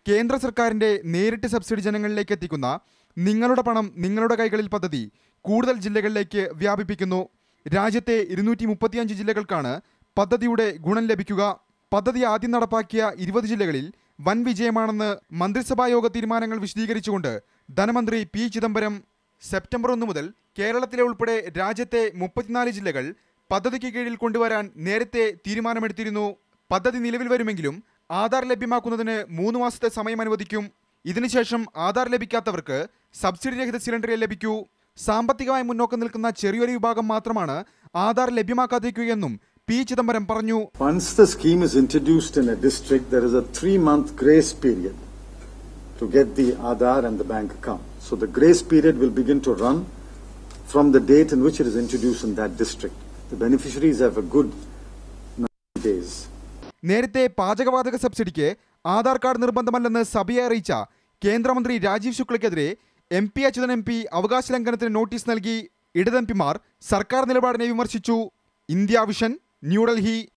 കേന്ദ്ര സർക്കാരിന്റെ നേരിട്ട് സബ്സിഡി ജനങ്ങളിലേക്ക് എത്തിക്കുന്ന നിങ്ങളുടെ പണം നിങ്ങളുടെ കൈകളിൽ പദ്ധതി കൂടുതൽ ജില്ലകളിലേക്ക് വ്യാപിപ്പിക്കുന്നു രാജ്യത്തെ ഇരുന്നൂറ്റി മുപ്പത്തിയഞ്ച് ജില്ലകൾക്കാണ് പദ്ധതിയുടെ ഗുണം ലഭിക്കുക പദ്ധതി ആദ്യം നടപ്പാക്കിയ ഇരുപത് ജില്ലകളിൽ വൻ വിജയമാണെന്ന് മന്ത്രിസഭാ യോഗ തീരുമാനങ്ങൾ വിശദീകരിച്ചുകൊണ്ട് ധനമന്ത്രി പി ചിദംബരം സെപ്റ്റംബർ ഒന്ന് മുതൽ കേരളത്തിലെ ഉൾപ്പെടെ രാജ്യത്തെ മുപ്പത്തിനാല് ജില്ലകൾ പദ്ധതിക്ക് കീഴിൽ കൊണ്ടുവരാൻ നേരത്തെ തീരുമാനമെടുത്തിരുന്നു പദ്ധതി നിലവിൽ വരുമെങ്കിലും ആധാർ ലഭ്യമാക്കുന്നതിന് മൂന്ന് മാസത്തെ സമയം അനുവദിക്കും ഇതിനുശേഷം ആധാർ ലഭിക്കാത്തവർക്ക് സബ്സിഡി രഹിത സിലിണ്ടറേ ലഭിക്കൂ സാമ്പത്തികമായി മുന്നോക്കം നിൽക്കുന്ന ചെറിയൊരു വിഭാഗം മാത്രമാണ് ആധാർ ലഭ്യമാക്കാതിരിക്കുകയെന്നും പി ചിദംബരം പറഞ്ഞു Once the scheme is introduced in a district, there is a three month grace period to get the Aadhaar and the bank account. So the grace period will begin to run from the date in which it is introduced in that district. The beneficiaries have a good 90 days. നേരത്തെ പാചകവാതക സബ്സിഡിക്ക് Aadhaar card നിർബന്ധമല്ലെന്ന് സഭയെ അറിയിച്ച കേന്ദ്രമന്ത്രി രാജീവ് ശുക്ലയ്ക്കെതിരെ M P Achuthan M P അവകാശ ലംഘനത്തിന് notice നൽകി ഇടത് എം പിമാർ സർക്കാർ നിലപാടിനെ വിമർശിച്ചു ഇന്ത്യ വിഷൻ ന്യൂഡൽഹി